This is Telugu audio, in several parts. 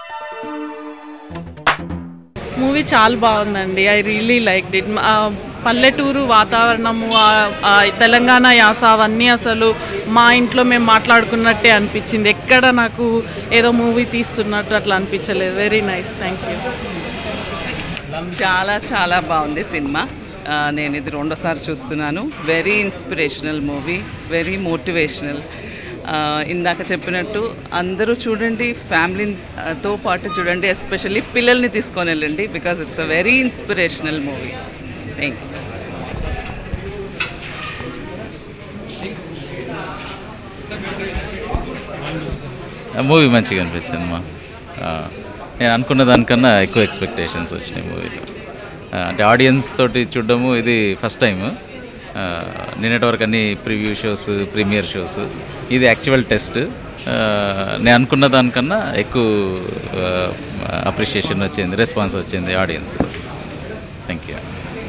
మూవీ చాలా బాగుందండి ఐ రియలీ లైక్ ఇట్ పల్లెటూరు వాతావరణము ఆ- ఆ తెలంగాణ యాస అవన్నీ అసలు మా ఇంట్లో మేము మాట్లాడుకున్నట్టే అనిపించింది ఎక్కడ నాకు ఏదో మూవీ తీస్తున్నట్టు అట్లా అనిపించలేదు వెరీ నైస్ థ్యాంక్ యూ చాలా చాలా బాగుంది సినిమా ఆ, నేను ఇది రెండోసారి చూస్తున్నాను very inspirational movie very motivational ఇందాక చెప్పినట్టు అందరూ చూడండి ఫ్యామిలీతో పాటు చూడండి ఎస్పెషల్లీ పిల్లల్ని తీసుకొని వెళ్ళండి because it's a very inspirational movie thank you movie మంచిగా అనిపించింది మా ఆ, నేను అనుకున్న దానికన్నా ఎక్కువ ఎక్స్పెక్టేషన్స్ వచ్చినాయి మూవీలో ఆ, అంటే ఆడియన్స్ తోటి చూడడము ఇది ఫస్ట్ టైం నిన్నటి వరకు అన్ని ప్రివ్యూ షోస్ ప్రీమియర్ షోస్ ఇది యాక్చువల్ టెస్ట్ నేను అనుకున్న దానికన్నా ఎక్కువ అప్రిషియేషన్ వచ్చింది రెస్పాన్స్ వచ్చింది ఆడియన్స్తో థ్యాంక్ యూ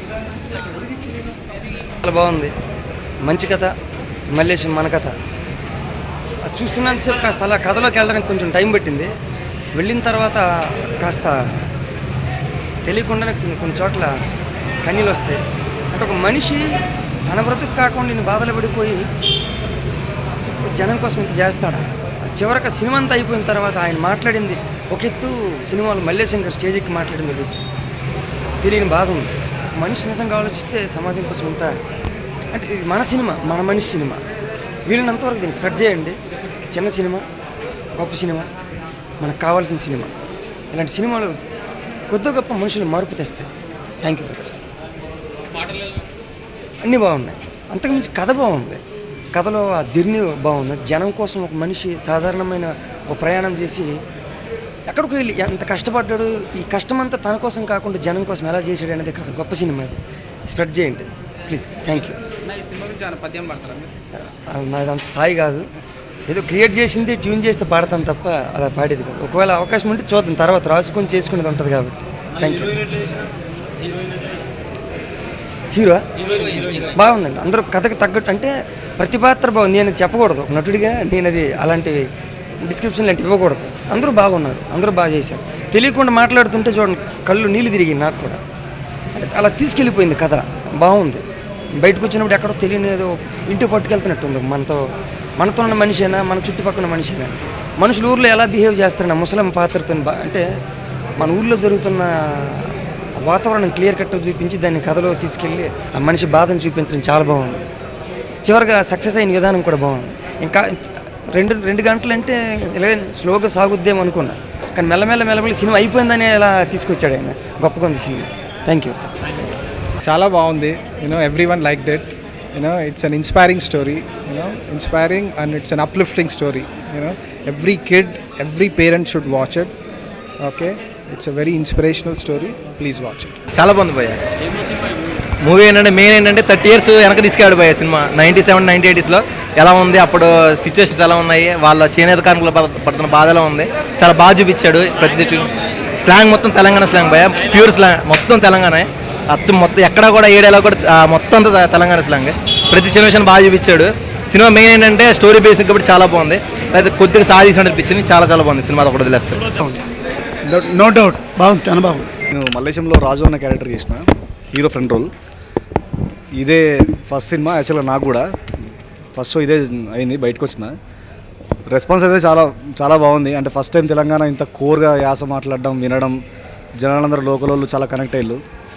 చాలా బాగుంది మంచి కథ మల్లేశం మన కథ అది చూస్తున్నంతసేపు కాస్త అలా కథలోకి వెళ్ళడానికి కొంచెం టైం పట్టింది వెళ్ళిన తర్వాత కాస్త తెలియకుండానే కొన్ని కొన్ని చోట్ల కన్నీళ్ళు వస్తాయి అంటే ఒక మనిషి తన బ్రతుకు కాకుండా నేను బాధలు పడిపోయి జనం కోసం ఇంత చేస్తాడా చివరికి ఆ సినిమా అంతా అయిపోయిన తర్వాత ఆయన మాట్లాడింది ఒక ఎత్తు సినిమాలో మల్లేశంకర్ స్టేజ్ ఎక్కి మాట్లాడింది ఒక ఎత్తు తెలియని బాధ ఉంది మనిషి నిజంగా ఆలోచిస్తే సమాజం కోసం ఇంత అంటే ఇది మన సినిమా మన మనిషి సినిమా వీళ్ళనంతవరకు దీన్ని స్ప్రెడ్ చేయండి చిన్న సినిమా గొప్ప సినిమా మనకు కావాల్సిన సినిమా ఇలాంటి సినిమాలు కొద్ది గొప్ప మనుషులు మార్పు తెస్తాయి థ్యాంక్ యూ బ్రదర్ అన్నీ బాగున్నాయి అంతకుమించి కథ బాగుంది కథలో ఆ జర్నీ బాగుంది జనం కోసం ఒక మనిషి సాధారణమైన ఒక ప్రయాణం చేసి ఎక్కడికి వెళ్ళి ఎంత కష్టపడ్డాడు ఈ కష్టమంతా తన కోసం కాకుండా జనం కోసం ఎలా చేశాడు అనేది కథ గొప్ప సినిమా ఇది స్ప్రెడ్ చేయండి ప్లీజ్ థ్యాంక్ యూ నాది అంత స్థాయి కాదు ఏదో క్రియేట్ చేసింది ట్యూన్ చేస్తే పాడతాను తప్ప అలా పాడేది కాదు ఒకవేళ అవకాశం ఉంటే చూద్దాం తర్వాత రాసుకొని చేసుకునేది ఉంటుంది కాబట్టి థ్యాంక్ యూ హీరో బాగుందండి అందరూ కథకు తగ్గట్టు అంటే ప్రతి పాత్ర బాగుంది నేను చెప్పకూడదు ఒక నటుడిగా నేను అది అలాంటివి డిస్క్రిప్షన్ లాంటివి ఇవ్వకూడదు అందరూ బాగున్నారు అందరూ బాగా చేశారు తెలియకుండా మాట్లాడుతుంటే చూడండి కళ్ళు నీళ్ళు తిరిగి నాకు కూడా అంటే అలా తీసుకెళ్ళిపోయింది కథ బాగుంది బయటకు వచ్చినప్పుడు ఎక్కడో తెలియని ఏదో ఇంటికి పట్టుకెళ్తున్నట్టు ఉంది మనతో మనతో ఉన్న మనిషేనా మన చుట్టుపక్కల మనిషేనా మనుషులు ఊర్లో ఎలా బిహేవ్ చేస్తారన్న ముసలం పాత్రతో బా అంటే మన ఊర్లో జరుగుతున్న వాతావరణం క్లియర్ కట్ చూపించి దాన్ని కథలో తీసుకెళ్ళి ఆ మనిషి బాధను చూపించడం చాలా బాగుంది చివరిగా సక్సెస్ అయిన విధానం కూడా బాగుంది ఇంకా రెండు రెండు గంటలు అంటే ఇలాగే స్లోగా సాగుద్దేమో అనుకున్నా కానీ మెల్లమెల్ల మెల్లమెల్ల సినిమా అయిపోయిందని ఇలా తీసుకొచ్చాడు ఆయన గొప్పగా ఉంది సినిమా థ్యాంక్ యూ చాలా బాగుంది you know everyone like that you know it's an inspiring story you know inspiring and it's an uplifting story you know every kid every parent should watch it okay it's a very inspirational story please watch it చాలా బాగుంది భయ్య మూవీ ఏంటంటే మెయిన్ ఏంటంటే థర్టీ ఇయర్స్ వెనక తీసుకెళ్ళాడు భయ్య సినిమా నైంటీ సెవెన్ నైంటీ ఎయిటీస్లో ఎలా ఉంది అప్పుడు సిచ్యువేషన్స్ ఎలా ఉన్నాయి వాళ్ళ చేనేత కార్మికులు పడ- పడుతున్న బాధ ఎలా ఉంది చాలా బాగా చూపించాడు ప్రతి సిచ్యువేషన్ స్లాంగ్ మొత్తం తెలంగాణ స్లాంగ్ భయ్య ప్యూర్ స్లాంగ్ మొత్తం తెలంగాణ అత్తం మొత్తం ఎక్కడ కూడా ఏడేలా కూడా ఆ, మొత్తం అంతా తెలంగాణ స్లాంగ్ ప్రతి సిచ్యువేషన్ బాగా చూపించాడు సినిమా మెయిన్ ఏంటంటే స్టోరీ బేసిక్ కాబట్టి చాలా బాగుంది అయితే కొద్దిగా సాధించినట్టు అనిపించింది చాలా చాలా బాగుంది సినిమా ఒకటి వదిలేస్తారు నో డౌట్ బాగుంది చాలా బాగుంది నేను మల్లేశంలో రాజు అన్న క్యారెక్టర్ చేసిన హీరో ఫ్రంట్ రోల్ ఇదే ఫస్ట్ సినిమా యాక్చువల్గా నాకు కూడా ఫస్ట్ షో ఇదే అయింది బయటకు వచ్చిన రెస్పాన్స్ అయితే చాలా చాలా బాగుంది అంటే ఫస్ట్ టైం తెలంగాణ ఇంత కోర్గా యాస మాట్లాడడం వినడం జనాలందరూ లోకల్ వాళ్ళు చాలా కనెక్ట్ అయ్యారు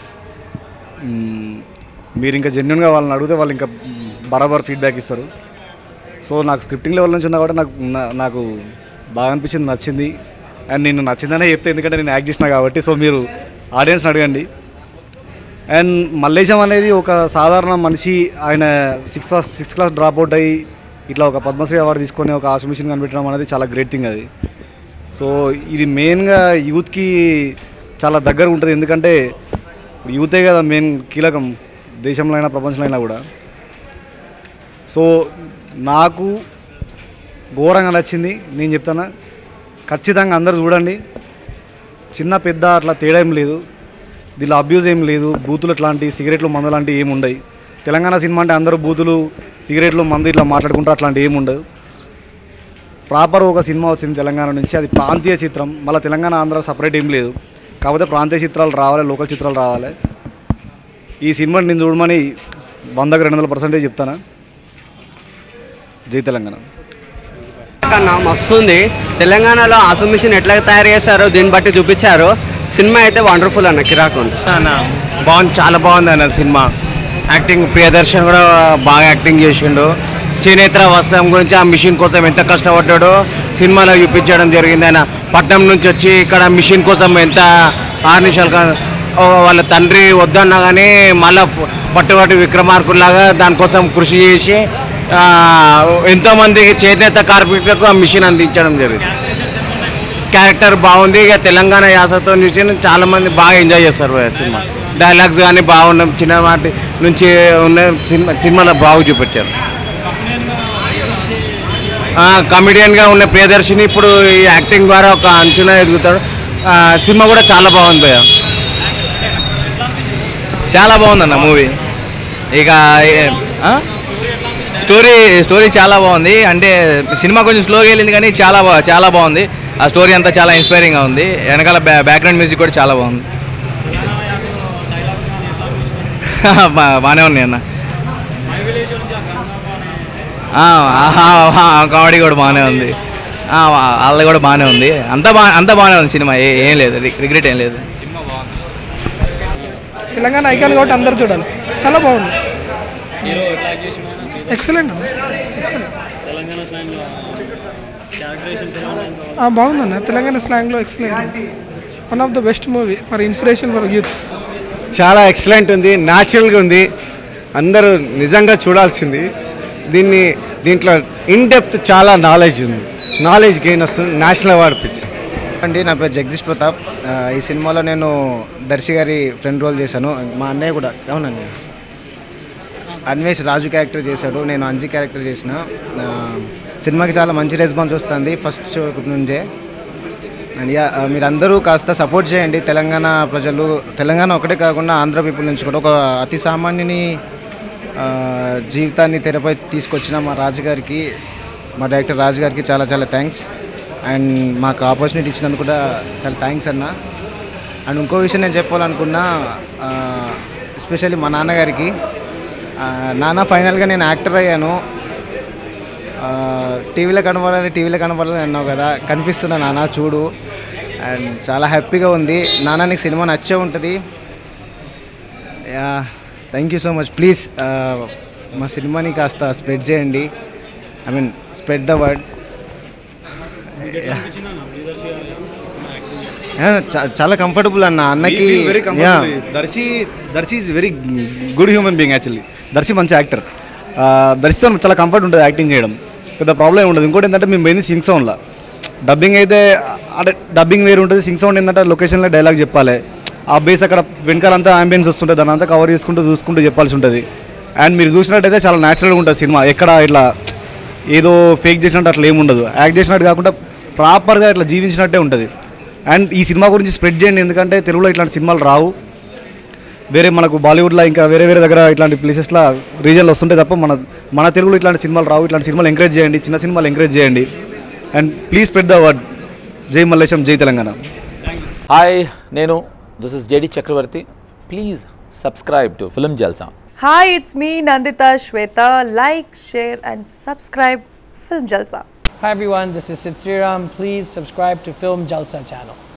మ్మ్, మీరు ఇంకా జెన్యున్గా వాళ్ళని అడిగితే వాళ్ళు ఇంకా బరాబర్ ఫీడ్బ్యాక్ ఇస్తారు సో నాకు స్క్రిప్టింగ్ లెవెల్ నుంచి ఉన్నా కూడా నాకు నా- నాకు బాగా అనిపించింది నచ్చింది అండ్ నేను నచ్చిందనే చెప్తే ఎందుకంటే నేను యాక్ట్ చేసిన కాబట్టి సో మీరు ఆడియన్స్ని అడగండి అండ్ మల్లేశం అనేది ఒక సాధారణ మనిషి ఆయన sixth class sixth class drop out అయ్యి ఇట్లా ఒక పద్మశ్రీ అవార్డు తీసుకొని ఒక ఆశ్రమిషన్ కనిపెట్టడం అనేది చాలా గ్రేట్ థింగ్ అది సో ఇది మెయిన్గా యూత్కి చాలా దగ్గర ఉంటుంది ఎందుకంటే యూతే కదా మెయిన్ కీలకం దేశంలో అయినా ప్రపంచంలో అయినా కూడా సో నాకు ఘోరంగా నచ్చింది నేను చెప్తాను ఖచ్చితంగా అందరు చూడండి చిన్న పెద్ద అట్లా తేడా ఏం లేదు దీనిలో అబ్యూజ్ ఏం లేదు బూతులు అట్లాంటి సిగరెట్లు మందు లాంటివి ఏమి ఉండవు తెలంగాణ సినిమా అంటే అందరూ బూతులు సిగరెట్లు మందు ఇట్లా మాట్లాడుకుంటారు అట్లాంటివి ఏమి ఉండవు ప్రాపర్ ఒక సినిమా వచ్చింది తెలంగాణ నుంచి అది ప్రాంతీయ చిత్రం మళ్ళీ తెలంగాణ ఆంధ్ర సపరేట్ ఏం లేదు కాకపోతే ప్రాంతీయ చిత్రాలు రావాలి లోకల్ చిత్రాలు రావాలి ఈ సినిమాని నేను చూడమని వందకు రెండు వందల పర్సెంటేజ్ చెప్తాను జై తెలంగాణ కన్నా మస్తుంది తెలంగాణలో ఆసు మిషన్ ఎట్లా తయారు చేశారో దీన్ని బట్టి చూపించారు సినిమా అయితే వండర్ఫుల్ అన్న కిరాక్ ఉంది అన్న బాగుంది చాలా బాగుంది అన్న సినిమా యాక్టింగ్ ప్రియదర్శన్ కూడా బాగా యాక్టింగ్ చేసిండు చేనేత వస్త్రం గురించి ఆ మిషన్ కోసం ఎంత కష్టపడ్డాడో సినిమాలో చూపించడం జరిగింది ఆయన పట్నం నుంచి వచ్చి ఇక్కడ మిషన్ కోసం ఎంత ఆర్నిషాలు వాళ్ళ తండ్రి వద్దన్నా కానీ మళ్ళీ పట్టుబట్టి విక్రమార్కుల్లాగా దానికోసం కృషి చేసి ఆ, ఎంతోమందికి చేనేత కార్మికులకు ఆ మిషన్ అందించడం జరిగింది క్యారెక్టర్ బాగుంది ఇక తెలంగాణ యాసతో చూసి చాలా మంది బాగా ఎంజాయ్ చేస్తారు ఆ సినిమా డైలాగ్స్ కానీ బాగున్నాం చిన్న వాటి నుంచి ఉన్న సినిమా సినిమాలో బాగా చూపించారు కమెడియన్గా ఉన్న ప్రియదర్శిని ఇప్పుడు ఈ యాక్టింగ్ ద్వారా ఒక అంచునా ఎదుగుతాడు ఆ, సినిమా కూడా చాలా బాగుంది భయ్య చాలా బాగుందన్న మూవీ ఇక ఏ- ఆ? స్టోరీ స్టోరీ చాలా బాగుంది అంటే సినిమా కొంచెం స్లోగా వెళ్ళింది కానీ చాలా బా చాలా బాగుంది ఆ స్టోరీ అంతా చాలా ఇన్స్పైరింగ్గా ఉంది వెనకాల బ్యా బ్యాక్గ్రౌండ్ మ్యూజిక్ కూడా చాలా బాగుంది బా- బాగానే ఉన్నాయి అన్న కామెడీ కూడా బాగానే ఉంది ఆ, వాళ్ళది కూడా బాగానే ఉంది అంతా బా అంతా బాగానే ఉంది సినిమా ఏ- ఏం లేదు రిగ్రెట్ ఏం లేదు తెలంగాణ ఐకాన్ కాబట్టి అందరు చూడాలి చాలా బాగుంది ఎక్సలెంట్ అన్న ఎక్సలెంట్ బాగుందన్న తెలంగాణ స్లాంగ్లో excellent one of the best movie for inspiration for youth చాలా ఎక్సలెంట్ ఉంది న్యాచురల్గా ఉంది అందరూ నిజంగా చూడాల్సింది దీన్ని దీంట్లో ఇన్ డెప్త్ చాలా నాలెడ్జ్ ఉంది నాలెడ్జ్ గెయిన్ వస్తుంది నేషనల్ అవార్డు పిచ్చింది అండి నా పేరు జగదీష్ ప్రతాప్ ఆ, ఈ సినిమాలో నేను దర్శి గారి ఫ్రెండ్ రోల్ చేశాను మా అన్నయ్య కూడా అవునండి అన్వేష్ రాజు క్యారెక్టర్ చేశాడు నేను అంజీ క్యారెక్టర్ చేసిన ఆ, సినిమాకి చాలా మంచి రెస్పాన్స్ వస్తుంది ఫస్ట్ షో నుంచే అండ్ యా ఆ, మీరందరూ కాస్త సపోర్ట్ చేయండి తెలంగాణ ప్రజలు తెలంగాణ ఒకటే కాకుండా ఆంధ్ర పీపుల్ నుంచి కూడా ఒక అతి సామాన్యుని ఆ, జీవితాన్ని తెరపై తీసుకొచ్చిన మా రాజుగారికి మా డైరెక్టర్ రాజు గారికి చాలా చాలా థ్యాంక్స్ అండ్ మాకు ఆపర్చునిటీ ఇచ్చినందుకు కూడా చాలా థ్యాంక్స్ అన్న అండ్ ఇంకో విషయం నేను చెప్పాలనుకున్నా ఎస్పెషల్లీ మా నాన్నగారికి ఆ, నాన్న ఫైనల్గా నేను యాక్టర్ అయ్యాను ఆ, టీవీలో కనపడాలి టీవీలో కనపడాలని అన్నావు కదా కనిపిస్తున్నా నాన్న చూడు అండ్ చాలా హ్యాపీగా ఉంది నాన్న నీకు సినిమా నచ్చే ఉంటుంది thank you so much please మా సినిమాని కాస్త స్ప్రెడ్ చేయండి I mean spread the word చాలా కంఫర్టబుల్ అన్న అన్నకి very yeah. Darshi Darshi is very good human being actually Darshi మంచి యాక్టర్ దర్శితో చాలా కంఫర్ట్ ఉంటుంది యాక్టింగ్ చేయడం పెద్ద ప్రాబ్లం ఏం ఉండదు ఇంకోటి ఏంటంటే మేము పోయింది సింగ్ సౌండ్లో డబ్బింగ్ అయితే అంటే డబ్బింగ్ వేరు ఉంటుంది సింగ్ సౌండ్ ఏంటంటే లొకేషన్లో డైలాగ్ చెప్పాలి ఆ బేస్ అక్కడ వెనకాలంతా అంబియన్స్ వస్తుంటుంది దాని అంతా కవర్ చేసుకుంటూ చూసుకుంటూ చెప్పాల్సి ఉంటుంది అండ్ మీరు చూసినట్టయితే చాలా న్యాచురల్గా ఉంటుంది సినిమా ఎక్కడ ఇట్లా ఏదో ఫేక్ చేసినట్టు అట్లా ఏమి ఉండదు యాక్ట్ చేసినట్టు కాకుండా ప్రాపర్గా ఇట్లా జీవించినట్టే ఉంటుంది అండ్ ఈ సినిమా గురించి స్ప్రెడ్ చేయండి ఎందుకంటే తెలుగులో ఇట్లాంటి సినిమాలు రావు వేరే మనకు బాలీవుడ్లో ఇంకా వేరే వేరే దగ్గర ఇట్లాంటి ప్లేసెస్లో రీజన్లో వస్తుంటే తప్ప మన మన తెలుగులో ఇట్లాంటి సినిమాలు రావు ఇట్లాంటి సినిమాలు ఎంకరేజ్ చేయండి చిన్న సినిమాలు ఎంకరేజ్ చేయండి and please spread the word జై మల్లేశం జై తెలంగాణ హాయ్ నేను this is JD Chakravarthi please subscribe to film Jalsa Hi, it's me Nandita Shweta. Like, share, and subscribe Film Jalsa. Hi everyone, this is Sid Sriram. Please subscribe to Film Jalsa channel.